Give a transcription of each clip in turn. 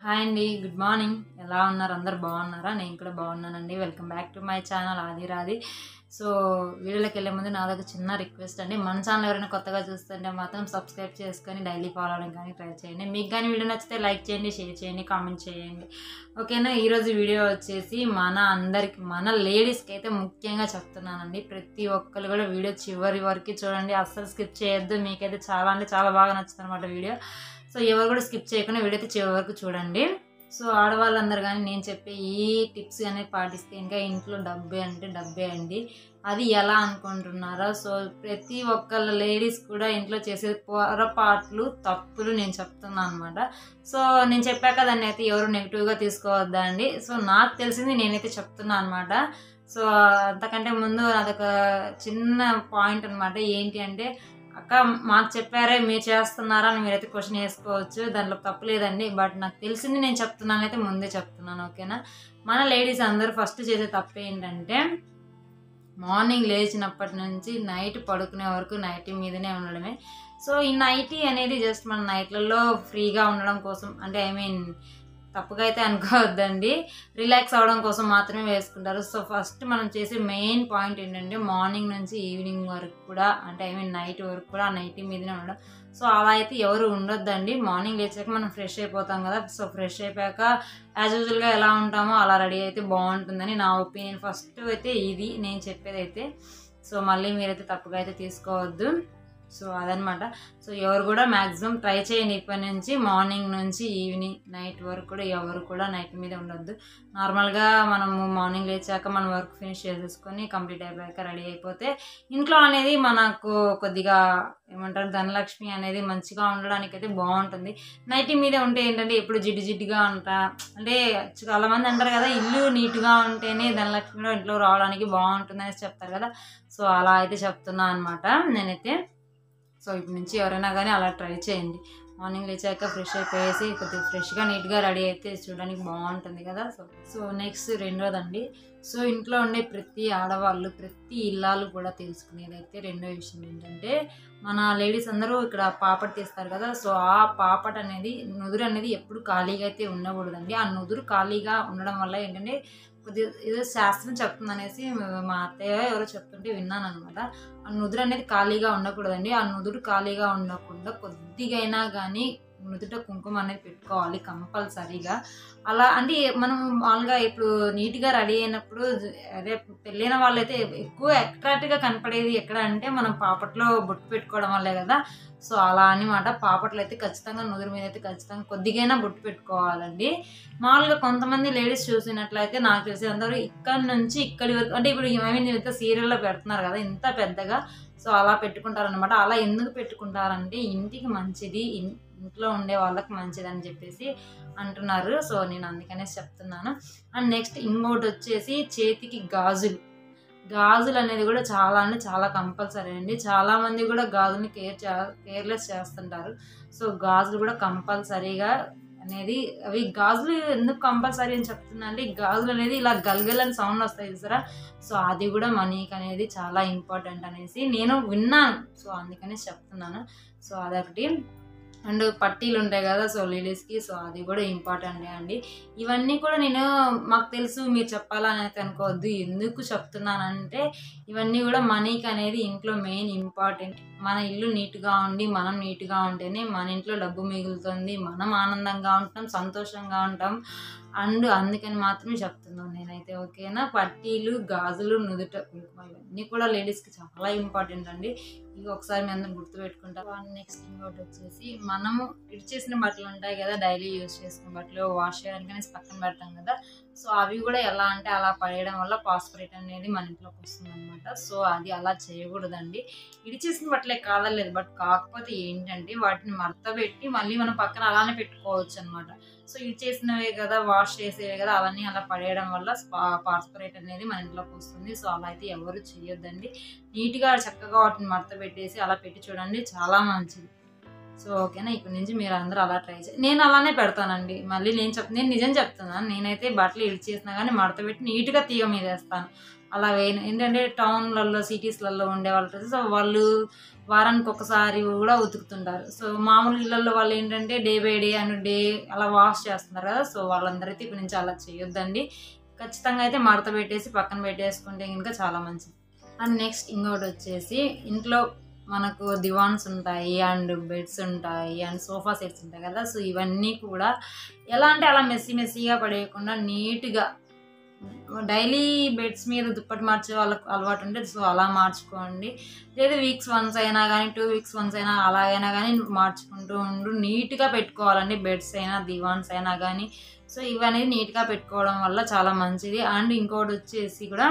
hi అండి good morning ఎలా ఉన్నారు అందరు బాగున్నారా నేను కూడా బాగున్నానండి welcome back to my channel ఆది రాది సో వీడియోలోకి వెళ్ళే ముందు నాదొక చిన్న రిక్వెస్ట్ అండి మన ఛానల్ ఎవరైనా కొత్తగా చూస్తుంటే మాత్రం సబ్స్క్రైబ్ చేసుకొని డైలీ ఫాలో అవడం కానీ ట్రై చేయండి మీకు కానీ వీడియో నచ్చితే లైక్ చేయండి షేర్ చేయండి కామెంట్ చేయండి ఓకేనా ఈరోజు వీడియో వచ్చేసి మన అందరికి మన లేడీస్కి అయితే ముఖ్యంగా చెప్తున్నానండి ప్రతి ఒక్కరు కూడా వీడియో చివరి వరకు చూడండి అస్సలు స్కిప్ చేయొద్దు మీకైతే చాలా అంటే చాలా బాగా నచ్చుతుంది అనమాట వీడియో సో ఎవరు కూడా స్కిప్ చేయకుండా వీడియో అయితే చివరి వరకు చూడండి సో ఆడవాళ్ళందరూ కానీ నేను చెప్పే ఈ టిప్స్ అనేది పాటిస్తే ఇంకా ఇంట్లో డబ్బే అంటే డబ్బే అండి అది ఎలా అనుకుంటున్నారో సో ప్రతి ఒక్కళ్ళ లేడీస్ కూడా ఇంట్లో చేసే పొరపాట్లు తప్పులు నేను చెప్తున్నాను అనమాట సో నేను చెప్పాక దాన్ని అయితే ఎవరు నెగిటివ్గా తీసుకోవద్దా అండి సో నాకు తెలిసింది నేనైతే చెప్తున్నాను అనమాట సో అంతకంటే ముందు అదొక చిన్న పాయింట్ అనమాట ఏంటి అంటే అక్క మాకు చెప్పారే మీరు చేస్తున్నారా అని మీరైతే క్వశ్చన్ వేసుకోవచ్చు దాంట్లో తప్పు లేదండి బట్ నాకు తెలిసింది నేను చెప్తున్నాను అయితే ముందే చెప్తున్నాను ఓకేనా మన లేడీస్ అందరూ ఫస్ట్ చేసే తప్పు ఏంటంటే మార్నింగ్ లేచినప్పటి నుంచి నైట్ పడుకునే వరకు నైటీ మీదనే ఉండడమే సో ఈ నైటీ అనేది జస్ట్ మన నైట్లలో ఫ్రీగా ఉండడం కోసం అంటే ఐ మీన్ తప్పుగా అయితే అనుకోవద్దండి రిలాక్స్ అవ్వడం కోసం మాత్రమే వేసుకుంటారు సో ఫస్ట్ మనం చేసే మెయిన్ పాయింట్ ఏంటంటే మార్నింగ్ నుంచి ఈవినింగ్ వరకు కూడా అంటే ఐ మీన్ నైట్ వరకు కూడా ఆ నైటీ మీదనే ఉండడం సో అలా అయితే ఎవరు ఉండొద్దండి మార్నింగ్ లేచాక మనం ఫ్రెష్ అయిపోతాం కదా సో ఫ్రెష్ అయిపోయాక యాజ్ యూజువల్గా ఎలా ఉంటామో అలా రెడీ అయితే బాగుంటుందని నా ఒపీనియన్ ఫస్ట్ అయితే ఇది నేను చెప్పేది అయితే సో మళ్ళీ మీరైతే తప్పుగా అయితే తీసుకోవద్దు సో అదనమాట సో ఎవరు కూడా మ్యాక్సిమం ట్రై చేయండి ఇప్పటి నుంచి మార్నింగ్ నుంచి ఈవినింగ్ నైట్ వరకు కూడా ఎవరు కూడా నైట్ మీద ఉండొద్దు నార్మల్గా మనము మార్నింగ్ లేచాక మన వర్క్ ఫినిష్ చేసేసుకొని కంప్లీట్ అయిపోయాక రెడీ అయిపోతే ఇంట్లో అనేది మనకు కొద్దిగా ఏమంటారు ధనలక్ష్మి అనేది మంచిగా ఉండడానికి అయితే బాగుంటుంది నైటీ మీద ఉంటే ఏంటంటే ఎప్పుడు జిడ్డు జిడ్డుగా ఉంటా అంటే చాలా మంది అంటారు కదా ఇల్లు నీట్గా ఉంటేనే ధనలక్ష్మి కూడా ఇంట్లో రావడానికి బాగుంటుంది అనేసి చెప్తారు కదా సో అలా అయితే చెప్తున్నా అనమాట నేనైతే సో ఇప్పటి నుంచి ఎవరైనా కానీ అలా ట్రై చేయండి మార్నింగ్ లేచాక ఫ్రెష్ అయిపోయేసి కొద్దిగా ఫ్రెష్గా నీట్గా రెడీ అయితే చూడడానికి బాగుంటుంది కదా సో సో నెక్స్ట్ రెండోదండి సో ఇంట్లో ఉండే ప్రతి ఆడవాళ్ళు ప్రతి ఇల్లాలు కూడా తెలుసుకునేది అయితే రెండో విషయం ఏంటంటే మన లేడీస్ అందరూ ఇక్కడ పాపట తీస్తారు కదా సో ఆ పాపట అనేది నుదురు అనేది ఎప్పుడు ఖాళీగా అయితే ఉండకూడదండి ఆ నుదురు ఖాళీగా ఉండడం వల్ల ఏంటంటే కొద్దిగా ఏదో శాస్త్రం చెప్తుంది అనేసి మా అత్తయ్య ఎవరో చెప్తుంటే విన్నాను అనమాట ఆ నుదురు అనేది ఖాళీగా ఉండకూడదండి ఆ నుదురు ఖాళీగా ఉండకుండా కొద్దిగైనా కానీ నుదుట కుంకుమ అనేది పెట్టుకోవాలి కంపల్సరీగా అలా అంటే మనం మామూలుగా ఇప్పుడు నీట్గా రెడీ అయినప్పుడు అదే పెళ్ళైన వాళ్ళైతే ఎక్కువ అట్రాక్ట్గా కనపడేది ఎక్కడ అంటే మనం పాపట్లో బొట్టు పెట్టుకోవడం వల్లే కదా సో అలా అనమాట పాపట్లో అయితే ఖచ్చితంగా నుదురు మీద అయితే ఖచ్చితంగా కొద్దిగైనా బొట్టు పెట్టుకోవాలండి మామూలుగా కొంతమంది లేడీస్ చూసినట్లయితే నాకు తెలిసి అందరూ ఇక్కడి నుంచి ఇక్కడి వరకు అంటే ఇప్పుడు ఐ మీన్ ఇంత సీరియల్లో పెడుతున్నారు కదా ఇంత పెద్దగా సో అలా పెట్టుకుంటారనమాట అలా ఎందుకు పెట్టుకుంటారంటే ఇంటికి మంచిది ఇంట్లో ఉండే వాళ్ళకి మంచిది అని చెప్పేసి అంటున్నారు సో నేను అందుకనే చెప్తున్నాను అండ్ నెక్స్ట్ ఇంకోటి వచ్చేసి చేతికి గాజులు గాజులు అనేది కూడా చాలా అంటే చాలా కంపల్సరీ అండి చాలామంది కూడా గాజుని కేర్ చే కేర్లెస్ చేస్తుంటారు సో గాజులు కూడా కంపల్సరీగా అనేది అవి గాజులు ఎందుకు కంపల్సరీ అని చెప్తున్నా అంటే గాజులు అనేది ఇలా గల్గలని సౌండ్ వస్తాయి చూసారా సో అది కూడా మనీకి అనేది చాలా ఇంపార్టెంట్ అనేసి నేను విన్నాను సో అందుకనే చెప్తున్నాను సో అదొకటి అండ్ పట్టీలు ఉంటాయి కదా సో లేడీస్కి సో అది కూడా ఇంపార్టెంట్ అండి ఇవన్నీ కూడా నేను మాకు తెలుసు మీరు చెప్పాలని అయితే అనుకోవద్దు ఎందుకు చెప్తున్నానంటే ఇవన్నీ కూడా మనీకి అనేది ఇంట్లో మెయిన్ ఇంపార్టెంట్ మన ఇల్లు నీట్గా ఉండి మనం నీట్గా ఉంటేనే మన ఇంట్లో డబ్బు మిగులుతుంది మనం ఆనందంగా ఉంటాం సంతోషంగా ఉంటాం అండ్ అందుకని మాత్రమే చెప్తున్నాను నేనైతే ఓకేనా పట్టీలు గాజులు నుదుట కుంకుమ ఇవన్నీ కూడా లేడీస్కి చాలా ఇంపార్టెంట్ అండి ఇవి ఒకసారి మీ అందరం గుర్తుపెట్టుకుంటాం నెక్స్ట్ ఇంకోటి వచ్చేసి మనము ఇడిచేసిన బట్టలు ఉంటాయి కదా డైలీ యూజ్ చేసుకున్న బట్టలు వాష్ చేయడానికి పక్కన పెడతాం కదా సో అవి కూడా ఎలా అంటే అలా పడేయడం వల్ల పాస్పరేట్ అనేది మన ఇంట్లోకి వస్తుంది అనమాట సో అది అలా చేయకూడదండి ఇడిచేసిన బట్టలే కాదలేదు బట్ కాకపోతే ఏంటంటే వాటిని మడత పెట్టి మళ్ళీ మనం పక్కన అలానే పెట్టుకోవచ్చు అనమాట సో ఇది చేసినవే కదా వాష్ చేసేవే కదా అవన్నీ అలా పడేయడం వల్ల పాస్పరేట్ అనేది మన ఇంట్లోకి వస్తుంది సో అలా అయితే ఎవరు చేయొద్దండి నీట్గా చక్కగా వాటిని మడత పెట్టేసి అలా పెట్టి చూడండి చాలా మంచిది సో ఓకేనా ఇప్పటి నుంచి మీరు అందరూ అలా ట్రై చేయండి నేను అలానే పెడతానండి మళ్ళీ నేను చెప్ నేను నిజం చెప్తున్నాను నేనైతే బట్టలు ఇడి చేసినా కానీ మడత పెట్టి నీట్గా తీగ మీద వేస్తాను అలా వేయను ఏంటంటే టౌన్లలో సిటీస్లలో ఉండే వాళ్ళు సో వాళ్ళు వారానికి ఒకసారి కూడా ఉతుకుతుంటారు సో మామూలు ఇళ్ళల్లో వాళ్ళు ఏంటంటే day by day and day అలా వాష్ చేస్తున్నారు కదా సో వాళ్ళందరైతే ఇప్పటి నుంచి అలా చేయొద్దండి ఖచ్చితంగా అయితే మడత పెట్టేసి పక్కన పెట్టేసుకుంటే ఇంకా చాలా మంచిది అండ్ నెక్స్ట్ ఇంకోటి వచ్చేసి ఇంట్లో మనకు దివాన్స్ ఉంటాయి అండ్ బెడ్స్ ఉంటాయి అండ్ సోఫా సెట్స్ ఉంటాయి కదా సో ఇవన్నీ కూడా ఎలా అంటే అలా మెస్సీ మెస్సీగా పడేయకుండా నీట్గా డైలీ బెడ్స్ మీద దుప్పటి మార్చే వాళ్ళకు అలవాటు ఉంటే సో అలా మార్చుకోండి లేదా వీక్స్ వన్స్ అయినా కానీ టూ వీక్స్ వన్స్ అయినా అలాగైనా కానీ మార్చుకుంటూ ఉండు నీట్గా పెట్టుకోవాలండి బెడ్స్ అయినా దివాన్స్ అయినా కానీ సో ఇవనేది నీట్గా పెట్టుకోవడం వల్ల చాలా మంచిది అండ్ ఇంకోటి వచ్చేసి కూడా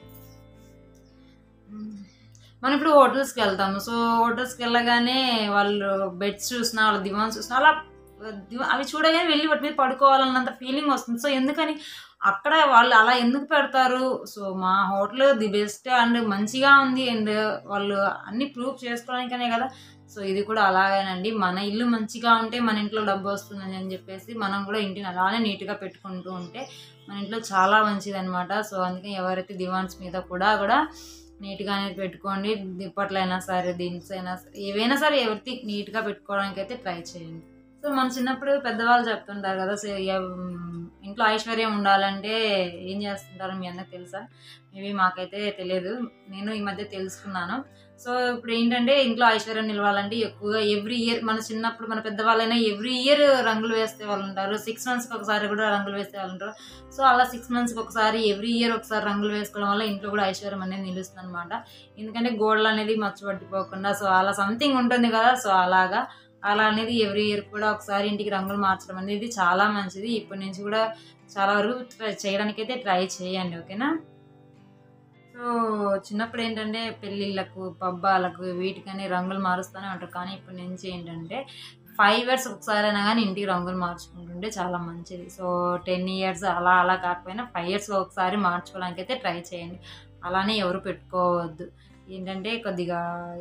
మనం ఇప్పుడు హోటల్స్కి వెళ్తాము సో హోటల్స్కి వెళ్ళగానే వాళ్ళు బెడ్స్ చూసినా వాళ్ళ దివాన్స్ చూసినా అలా దివా- అవి చూడగానే వెళ్ళి వాటి మీద పడుకోవాలన్నంత ఫీలింగ్ వస్తుంది సో ఎందుకని అక్కడ వాళ్ళు అలా ఎందుకు పెడతారు సో మా హోటల్ ది బెస్ట్ అండ్ మంచిగా ఉంది అండ్ వాళ్ళు అన్ని ప్రూఫ్ చేసుకోవడానికనే కదా సో ఇది కూడా అలాగేనండి మన ఇల్లు మంచిగా ఉంటే మన ఇంట్లో డబ్బు వస్తుందని అని చెప్పేసి మనం కూడా ఇంటిని అలానే నీట్గా పెట్టుకుంటూ ఉంటే మన ఇంట్లో చాలా మంచిది అనమాట సో అందుకే ఎవరైతే దివాన్స్ మీద కూడా కూడా నీట్గా అనేది పెట్టుకోండి దుప్పట్లైనా సరే దిన్స్ అయినా సరే ఏవైనా సరే ఎవరికి నీట్గా పెట్టుకోవడానికి అయితే ట్రై చేయండి సో మన చిన్నప్పుడు పెద్దవాళ్ళు చెప్తుంటారు కదా సో ఎవ్- ఇంట్లో ఐశ్వర్యం ఉండాలంటే ఏం చేస్తుంటారో మీ అందరికి తెలుసా మేబీ మాకైతే తెలియదు నేను ఈ మధ్య తెలుసుకున్నాను సో ఇప్పుడు ఏంటంటే ఇంట్లో ఐశ్వర్యం నిలవాలంటే ఎక్కువగా ఎవ్రీ ఇయర్ మన చిన్నప్పుడు మన పెద్దవాళ్ళైనా ఎవ్రీ ఇయర్ రంగులు వేస్తే వాళ్ళు ఉంటారు సిక్స్ మంత్స్కి ఒకసారి కూడా రంగులు వేస్తే వాళ్ళు ఉంటారు సో అలా సిక్స్ మంత్స్కి ఒకసారి ఎవ్రీ ఇయర్ ఒకసారి రంగులు వేసుకోవడం వల్ల ఇంట్లో కూడా ఐశ్వర్యం అనేది నిలుస్తుంది అనమాట ఎందుకంటే గోడలు అనేది మచ్చబట్టిపోకుండా సో అలా సంథింగ్ ఉంటుంది కదా సో అలాగా అలా అనేది ఎవ్రీ ఇయర్ కూడా ఒకసారి ఇంటికి రంగులు మార్చడం అనేది చాలా మంచిది ఇప్పటి నుంచి కూడా చాలా వరకు ట్రై చేయడానికి అయితే ట్రై చేయండి ఓకేనా సో చిన్నప్పుడు ఏంటంటే పెళ్ళిళ్ళకు పబ్బాలకు వీటికని రంగులు మారుస్తూనే ఉంటారు కానీ ఇప్పటి నుంచి ఏంటంటే ఫైవ్ ఇయర్స్ ఒకసారి అయినా కానీ ఇంటికి రంగులు మార్చుకుంటుంటే చాలా మంచిది సో టెన్ ఇయర్స్ అలా అలా కాకపోయినా ఫైవ్ ఇయర్స్ ఒకసారి మార్చుకోవడానికి అయితే ట్రై చేయండి అలానే ఎవరు పెట్టుకోవద్దు ఏంటంటే కొద్దిగా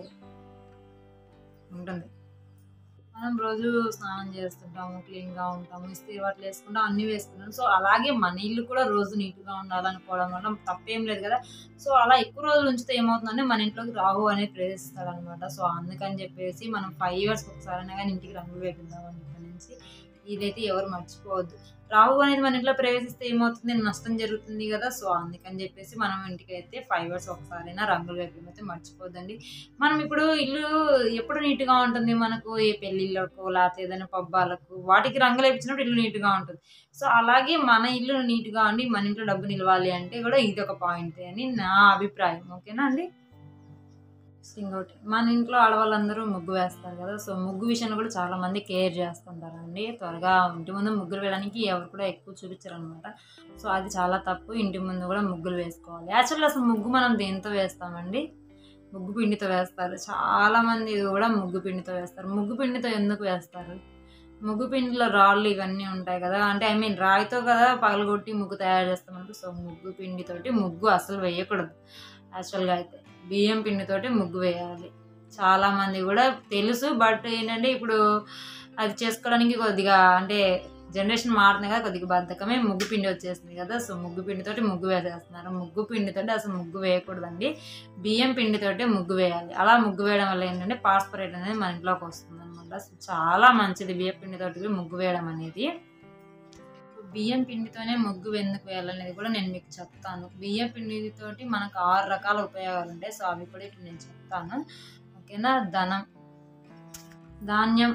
ఉంటుంది మనం రోజు స్నానం చేస్తుంటాము క్లీన్గా ఉంటాము ఇస్త్రీ బట్టలు వేసుకుంటాం అన్నీ వేసుకుంటాం సో అలాగే మన ఇల్లు కూడా రోజు నీట్గా ఉండాలనుకోవడం వల్ల తప్పేం లేదు కదా సో అలా ఎక్కువ రోజులు ఉంచితే ఏమవుతుందంటే మన ఇంట్లోకి రాహు అనేది ప్రేరిస్తాడు అనమాట సో అందుకని చెప్పేసి మనం ఫైవ్ ఇయర్స్ ఒకసారి అయినా కానీ ఇంటికి రంగు వేపిద్దామని ఇప్పటి నుంచి ఇదైతే ఎవరు మర్చిపోవద్దు రాహు అనేది మన ఇంట్లో ప్రవేశిస్తే ఏమవుతుంది నష్టం జరుగుతుంది కదా సో అందుకని చెప్పేసి మనం ఇంటికి అయితే ఫైవ్ ఇయర్స్ ఒకసారైనా రంగులు వేపడం అయితే మర్చిపోద్దండి మనం ఇప్పుడు ఇల్లు ఎప్పుడు నీట్గా ఉంటుంది మనకు ఏ పెళ్ళిళ్ళకు లేకపోతే ఏదైనా పబ్బాలకు వాటికి రంగులు వేపించినప్పుడు ఇల్లు నీట్గా ఉంటుంది సో అలాగే మన ఇల్లు నీట్గా ఉండి మన ఇంట్లో డబ్బు నిలవాలి అంటే కూడా ఇది ఒక పాయింట్ అని నా అభిప్రాయం ఓకేనా అండి ఇంకోటి మన ఇంట్లో ఆడవాళ్ళందరూ ముగ్గు వేస్తారు కదా సో ముగ్గు విషయంలో కూడా చాలా మంది కేర్ చేస్తుంటారండి త్వరగా ఇంటి ముందు ముగ్గులు వేయడానికి ఎవరు కూడా ఎక్కువ చూపించరు అనమాట సో అది చాలా తప్పు ఇంటి ముందు కూడా ముగ్గులు వేసుకోవాలి యాక్చువల్గా అసలు ముగ్గు మనం దేంతో వేస్తామండి ముగ్గు పిండితో వేస్తారు చాలా మంది కూడా ముగ్గు పిండితో వేస్తారు ముగ్గు పిండితో ఎందుకు వేస్తారు ముగ్గు పిండిలో రాళ్ళు ఇవన్నీ ఉంటాయి కదా అంటే ఐ మీన్ రాయితో కదా పగలగొట్టి ముగ్గు తయారు చేస్తామంటే సో ముగ్గు పిండితోటి ముగ్గు అసలు వేయకూడదు యాక్చువల్గా అయితే బియ్యం పిండితోటి ముగ్గు వేయాలి చాలా మంది కూడా తెలుసు బట్ ఏంటంటే ఇప్పుడు అది చేసుకోవడానికి కొద్దిగా అంటే జనరేషన్ మారుతుంది కదా కొద్దిగా బద్ధకమే ముగ్గు పిండి వచ్చేస్తుంది కదా సో ముగ్గు పిండితోటి ముగ్గు వేసేస్తున్నారు ముగ్గు పిండితోటి అసలు ముగ్గు వేయకూడదండి బియ్యం పిండితోటి ముగ్గు వేయాలి అలా ముగ్గు వేయడం వల్ల ఏంటంటే పాస్పరేట్ అనేది మన ఇంట్లోకి వస్తుంది అనమాట సో చాలా మంచిది బియ్యం పిండితోటి ముగ్గు వేయడం అనేది బియ్యం పిండితోనే ముగ్గు ఎందుకు వేయాలనేది కూడా నేను మీకు చెప్తాను బియ్యం పిండితోటి మనకు ఆరు రకాల ఉపయోగాలు ఉంటాయి సో అవి కూడా ఇప్పుడు నేను చెప్తాను ఓకేనా ధనం ధాన్యం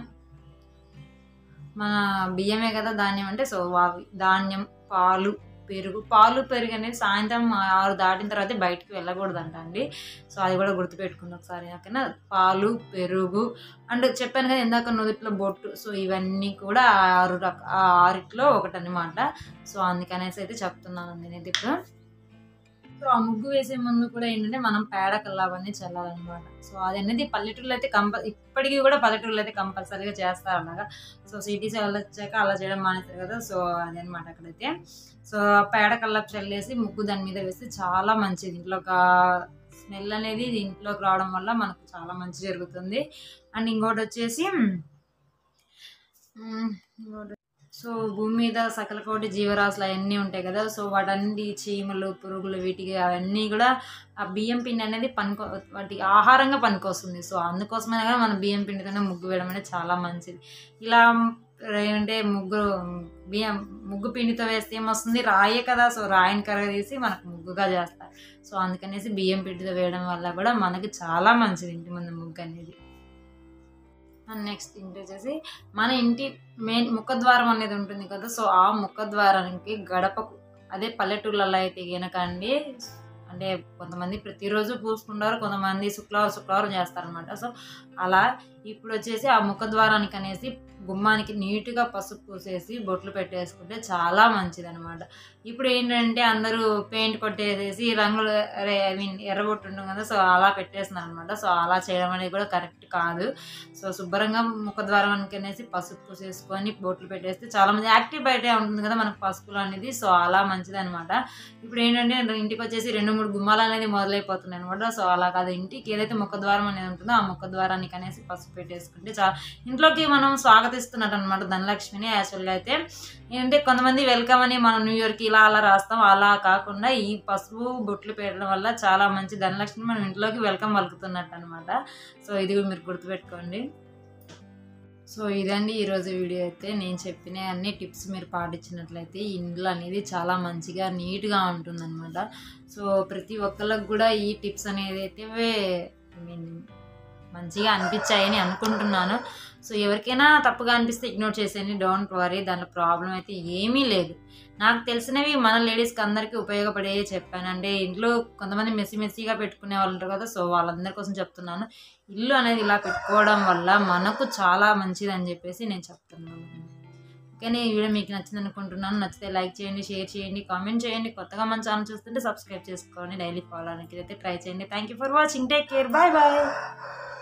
మన బియ్యమే కదా ధాన్యం అంటే సో అవి ధాన్యం పాలు పెరుగు పాలు పెరుగు అనేది సాయంత్రం ఆరు దాటిన తర్వాత బయటికి వెళ్ళకూడదంట అండి సో అది కూడా గుర్తుపెట్టుకుంది ఒకసారి ఓకేనా పాలు పెరుగు అండ్ చెప్పాను కదా ఇందాక నుదుట్లో బొట్టు సో ఇవన్నీ కూడా ఆరు రక ఆ ఆరిట్లో ఒకటి అనమాట సో అందుకనేసి అయితే చెప్తున్నాను నేనైతే ఇప్పుడు సో ఆ ముగ్గు వేసే ముందు కూడా ఏంటంటే మనం పేడ కల్లావన్నీ చల్లాలన్నమాట సో అది అనేది పల్లెటూరులో అయితే కంపల్ ఇప్పటికీ కూడా పల్లెటూరులో అయితే కంపల్సరీగా చేస్తారు అలాగా సో సిటీస్ వచ్చాక అలా చేయడం మానేస్తారు కదా సో అదనమాట అక్కడైతే సో ఆ పేడ కల్లాపు చల్లేసి ముగ్గు దాని మీద వేస్తే చాలా మంచిది ఇంట్లో ఒక స్మెల్ అనేది ఇంట్లోకి రావడం వల్ల మనకు చాలా మంచి జరుగుతుంది అండ్ ఇంకోటి వచ్చేసి సో భూమి మీద సకల కోటి జీవరాశులు అవన్నీ ఉంటాయి కదా సో వాటన్ని చీమలు పురుగులు వీటికి అవన్నీ కూడా ఆ బియ్యం పిండి అనేది పనికొ వాటికి ఆహారంగా పనికొస్తుంది సో అందుకోసమే కానీ మన బియ్యం పిండితోనే ముగ్గు వేయడం అనేది చాలా మంచిది ఇలా అంటే ముగ్గు బియ్యం ముగ్గు పిండితో వేస్తే ఏమొస్తుంది రాయే కదా సో రాయిని కరగదీసి మనకు ముగ్గుగా చేస్తారు సో అందుకనేసి బియ్యం పిండితో వేయడం వల్ల కూడా మనకి చాలా మంచిది ఇంటి ముందు ముగ్గు అనేది అండ్ నెక్స్ట్ ఇంటి వచ్చేసి మన ఇంటి మెయిన్ ముఖద్వారం అనేది ఉంటుంది కదా సో ఆ ముఖద్వారానికి గడపకు అదే పల్లెటూళ్ళలో అయితే కనుకండి అంటే కొంతమంది ప్రతిరోజు పూసుకుంటారు కొంతమంది శుక్రవారం శుక్రవారం చేస్తారనమాట సో అలా ఇప్పుడు వచ్చేసి ఆ ముఖద్వారానికి అనేసి గుమ్మానికి నీట్గా పసుపు పూసేసి బొట్లు పెట్టేసుకుంటే చాలా మంచిది అనమాట ఇప్పుడు ఏంటంటే అందరూ పెయింట్ కొట్టేసేసి రంగులు అరే ఐ మీన్ ఎర్రబొట్టు ఉంటుంది కదా సో అలా పెట్టేస్తున్నారు అనమాట సో అలా చేయడం అనేది కూడా కరెక్ట్ కాదు సో శుభ్రంగా ముఖద్వారానికి అనేసి పసుపు పూసేసుకొని బొట్లు పెట్టేస్తే చాలా మంది యాక్టివ్ బయటే ఉంటుంది కదా మనకు పసుపులు అనేది సో అలా మంచిది అనమాట ఇప్పుడు ఏంటంటే ఇంటికి వచ్చేసి రెండు మూడు గుమ్మాలు అనేది మొదలైపోతున్నాయి అనమాట సో అలా కాదు ఇంటికి ఏదైతే ముఖద్వారం అనేది ఉంటుందో ఆ ముఖద్వారానికి అనేసి పసుపు పెట్టేసుకుంటే చాలా ఇంట్లోకి మనం స్వాగతిస్తున్నట్టు అనమాట ధనలక్ష్మిని యాక్చువల్గా అయితే ఏంటంటే కొంతమంది వెల్కమ్ అని మనం న్యూ ఇయర్కి ఇలా అలా రాస్తాం అలా కాకుండా ఈ పసుపు బొట్లు పెట్టడం వల్ల చాలా మంచి ధనలక్ష్మి మనం ఇంట్లోకి వెల్కమ్ పలుకుతున్నట్టు అనమాట సో ఇది మీరు గుర్తుపెట్టుకోండి సో ఇదండి ఈరోజు వీడియో అయితే నేను చెప్పిన అన్ని టిప్స్ మీరు పాటించినట్లయితే ఇండ్లు అనేది చాలా మంచిగా నీట్గా ఉంటుందన్నమాట సో ప్రతి ఒక్కరికి కూడా ఈ టిప్స్ అనేది అయితే ఐ మీన్ మంచిగా అనిపించాయని అనుకుంటున్నాను సో ఎవరికైనా తప్పుగా అనిపిస్తే ఇగ్నోర్ చేసేయండి డోంట్ వరీ దాంట్లో ప్రాబ్లం అయితే ఏమీ లేదు నాకు తెలిసినవి మన లేడీస్కి అందరికీ ఉపయోగపడే చెప్పాను అంటే ఇంట్లో కొంతమంది మెస్సి మెస్సీగా పెట్టుకునే వాళ్ళు ఉంటారు కదా సో వాళ్ళందరి కోసం చెప్తున్నాను ఇల్లు అనేది ఇలా పెట్టుకోవడం వల్ల మనకు చాలా మంచిది అని చెప్పేసి నేను చెప్తున్నాను ఓకేనే ఈ వీడియో మీకు నచ్చింది అనుకుంటున్నాను నచ్చితే లైక్ చేయండి షేర్ చేయండి కామెంట్ చేయండి కొత్తగా మన ఛానల్ చూస్తుంటే సబ్స్క్రైబ్ చేసుకోండి డైలీ ఫాలో అవడానికి అయితే ట్రై చేయండి thank you for watching take care bye bye